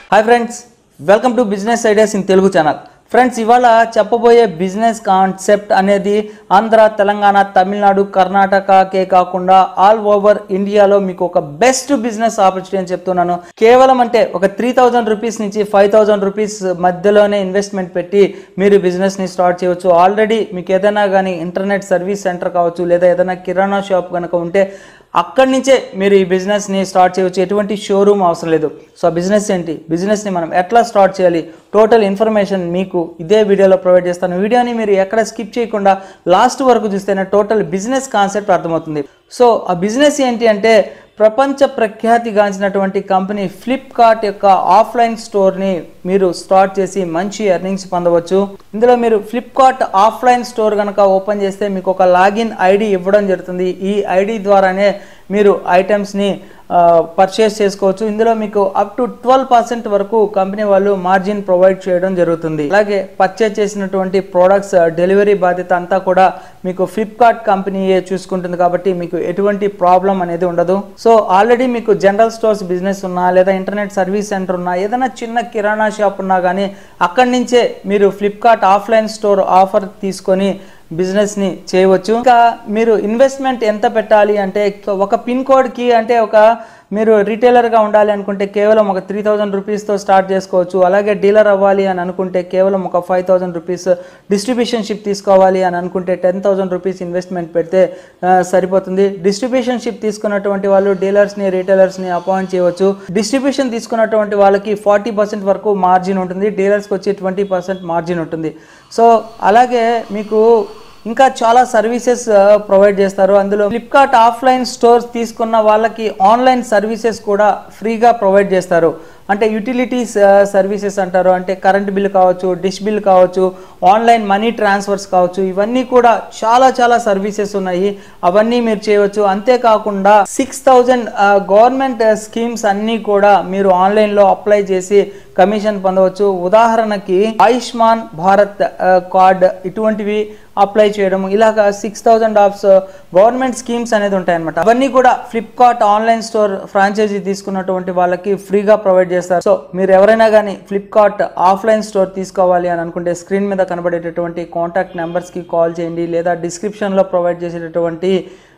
hi friends welcome to business ideas in Telugu channel friends ఇవాళ చెప్పబోయే business concept అనేది ఆంధ్ర తెలంగాణ తమిళనాడు కర్ణాటకకే కాకుండా ఆల్ ఓవర్ ఇండియాలో మీకు ఒక బెస్ట్ బిజినెస్ ఆపర్చునిటీ అని చెప్తున్నాను కేవలం అంటే ఒక త్రీ థౌజండ్ రూపీస్ నుంచి ఫైవ్ థౌజండ్ రూపీస్ మధ్యలోనే ఇన్వెస్ట్మెంట్ పెట్టి మీరు బిజినెస్ని స్టార్ట్ చేయవచ్చు ఆల్రెడీ మీకు ఏదైనా కానీ ఇంటర్నెట్ సర్వీస్ సెంటర్ కావచ్చు లేదా ఏదైనా కిరాణా షాప్ కనుక ఉంటే అక్కడి నుంచే మీరు ఈ బిజినెస్ని స్టార్ట్ చేయవచ్చు ఎటువంటి షోరూమ్ అవసరం లేదు సో ఆ బిజినెస్ ఏంటి బిజినెస్ని మనం ఎట్లా స్టార్ట్ చేయాలి టోటల్ ఇన్ఫర్మేషన్ మీకు ఇదే వీడియోలో ప్రొవైడ్ చేస్తాను వీడియోని మీరు ఎక్కడ స్కిప్ చేయకుండా లాస్ట్ వరకు చూస్తేనే టోటల్ బిజినెస్ కాన్సెప్ట్ అర్థమవుతుంది సో ఆ బిజినెస్ ఏంటి అంటే ప్రపంచ ప్రఖ్యాతిగాంచినటువంటి కంపెనీ ఫ్లిప్కార్ట్ యొక్క ఆఫ్లైన్ స్టోర్ని మీరు స్టార్ట్ చేసి మంచి ఎర్నింగ్స్ పొందవచ్చు ఇందులో మీరు ఫ్లిప్కార్ట్ ఆఫ్లైన్ స్టోర్ కనుక ఓపెన్ చేస్తే మీకు ఒక లాగిన్ ఐడి ఇవ్వడం జరుగుతుంది ఈ ఐడి ద్వారానే మీరు ఐటమ్స్ని పర్చేస్ చేసుకోవచ్చు ఇందులో మీకు అప్ టు ట్వెల్వ్ పర్సెంట్ వరకు కంపెనీ వాళ్ళు మార్జిన్ ప్రొవైడ్ చేయడం జరుగుతుంది అలాగే పర్చేస్ చేసినటువంటి ప్రోడక్ట్స్ డెలివరీ బాధ్యత అంతా కూడా మీకు ఫ్లిప్కార్ట్ కంపెనీయే చూసుకుంటుంది కాబట్టి మీకు ఎటువంటి ప్రాబ్లం అనేది ఉండదు సో ఆల్రెడీ మీకు జనరల్ స్టోర్స్ బిజినెస్ ఉన్నా లేదా ఇంటర్నెట్ సర్వీస్ సెంటర్ ఉన్నా ఏదైనా చిన్న కిరాణా షాప్ ఉన్నా కానీ అక్కడి నుంచే మీరు ఫ్లిప్కార్ట్ ఆఫ్లైన్ స్టోర్ ఆఫర్ తీసుకొని బిజినెస్ని చేయవచ్చు ఇంకా మీరు ఇన్వెస్ట్మెంట్ ఎంత పెట్టాలి అంటే ఒక పిన్ కోడ్కి అంటే ఒక మీరు రీటైలర్గా ఉండాలి అనుకుంటే కేవలం ఒక త్రీ థౌజండ్ రూపీస్తో స్టార్ట్ చేసుకోవచ్చు అలాగే డీలర్ అవ్వాలి అని అనుకుంటే కేవలం ఒక ఫైవ్ థౌజండ్ రూపీస్ డిస్ట్రిబ్యూషన్షిప్ తీసుకోవాలి అని అనుకుంటే టెన్ థౌజండ్ రూపీస్ ఇన్వెస్ట్మెంట్ పెడితే ఆ, సరిపోతుంది డిస్ట్రిబ్యూషన్షిప్ తీసుకున్నటువంటి వాళ్ళు డీలర్స్ని రీటైలర్స్ని అపాయింట్ చేయవచ్చు డిస్ట్రిబ్యూషన్ తీసుకున్నటువంటి వాళ్ళకి ఫార్టీ పర్సెంట్ వరకు మార్జిన్ ఉంటుంది డీలర్స్కి వచ్చి ట్వంటీ పర్సెంట్ మార్జిన్ ఉంటుంది సో అలాగే మీకు ఇంకా చాలా సర్వీసెస్ ప్రొవైడ్ చేస్తారు అందులో ఫ్లిప్కార్ట్ ఆఫ్లైన్ స్టోర్స్ తీసుకున్న వాళ్ళకి ఆన్లైన్ సర్వీసెస్ కూడా ఫ్రీగా ప్రొవైడ్ చేస్తారు అంటే యూటిలిటీస్ సర్వీసెస్ అంటారు అంటే కరెంట్ బిల్ కావచ్చు డిష్ బిల్ కావచ్చు ఆన్లైన్ మనీ ట్రాన్స్ఫర్స్ కావచ్చు ఇవన్నీ కూడా చాలా చాలా సర్వీసెస్ ఉన్నాయి అవన్నీ మీరు చేయవచ్చు అంతేకాకుండా సిక్స్ థౌజండ్ గవర్నమెంట్ స్కీమ్స్ అన్నీ కూడా మీరు ఆన్లైన్లో అప్లై చేసి కమిషన్ పొందవచ్చు ఉదాహరణకి ఆయుష్మాన్ భారత్ ఆ, కార్డ్ ఇటువంటివి అప్లై చేయడం ఇలాగా సిక్స్ థౌజండ్ ఆఫ్స్ గవర్నమెంట్ స్కీమ్స్ అనేది ఉంటాయన్నమాట అవన్నీ కూడా ఫ్లిప్కార్ట్ ఆన్లైన్ స్టోర్ ఫ్రాంచైజీ తీసుకున్నటువంటి వాళ్ళకి ఫ్రీగా ప్రొవైడ్ చేస్తారు సో మీరు ఎవరైనా కానీ ఫ్లిప్కార్ట్ ఆఫ్లైన్ స్టోర్ తీసుకోవాలి అని అనుకుంటే స్క్రీన్ మీద కనబడేటటువంటి కాంటాక్ట్ నెంబర్స్కి కాల్ చేయండి లేదా డిస్క్రిప్షన్లో ప్రొవైడ్ చేసేటటువంటి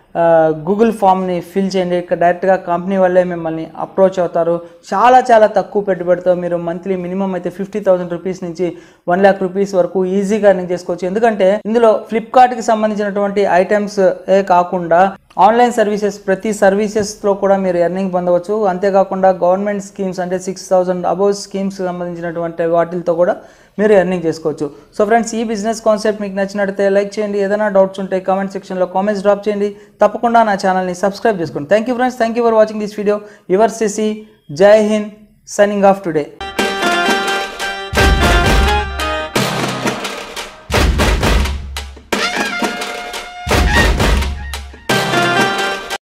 గూగుల్ ఫామ్ని ఫిల్ చేయండి ఇక్కడ డైరెక్ట్గా కంపెనీ వాళ్ళే మిమ్మల్ని అప్రోచ్ అవుతారు చాలా చాలా తక్కువ పెట్టుబడితో మీరు మంత్లీ మినిమం అయితే ఫిఫ్టీ థౌసండ్ రూపీస్ నుంచి వన్ ల్యాక్ రూపీస్ వరకు ఈజీగా ఎర్నింగ్ చేసుకోవచ్చు ఎందుకంటే ఇందులో ఫ్లిప్కార్ట్కి సంబంధించినటువంటి ఐటమ్స్ ఏ కాకుండా ఆన్లైన్ సర్వీసెస్ ప్రతి సర్వీసెస్లో కూడా మీరు ఎర్నింగ్ పొందవచ్చు అంతేకాకుండా గవర్నమెంట్ స్కీమ్స్ అంటే సిక్స్ థౌసండ్ అబౌవ్ స్కీమ్స్ సంబంధించినటువంటి వాటితో కూడా మీరు ఎర్నింగ్ చేసుకోవచ్చు సో ఫ్రెండ్స్ ఈ బిజినెస్ కాన్సెప్ట్ మీకు నచ్చినట్లయితే లైక్ చేయండి ఏదైనా డౌట్స్ ఉంటే కామెంట్ సెక్షన్లో కామెంట్స్ డ్రాప్ చేయండి తప్పకుండా నా ఛానల్ని సబ్స్క్రైబ్ చేసుకోండి thank you friends thank you for watching this video your CC జై హింద్ సైనింగ్ ఆఫ్ టుడే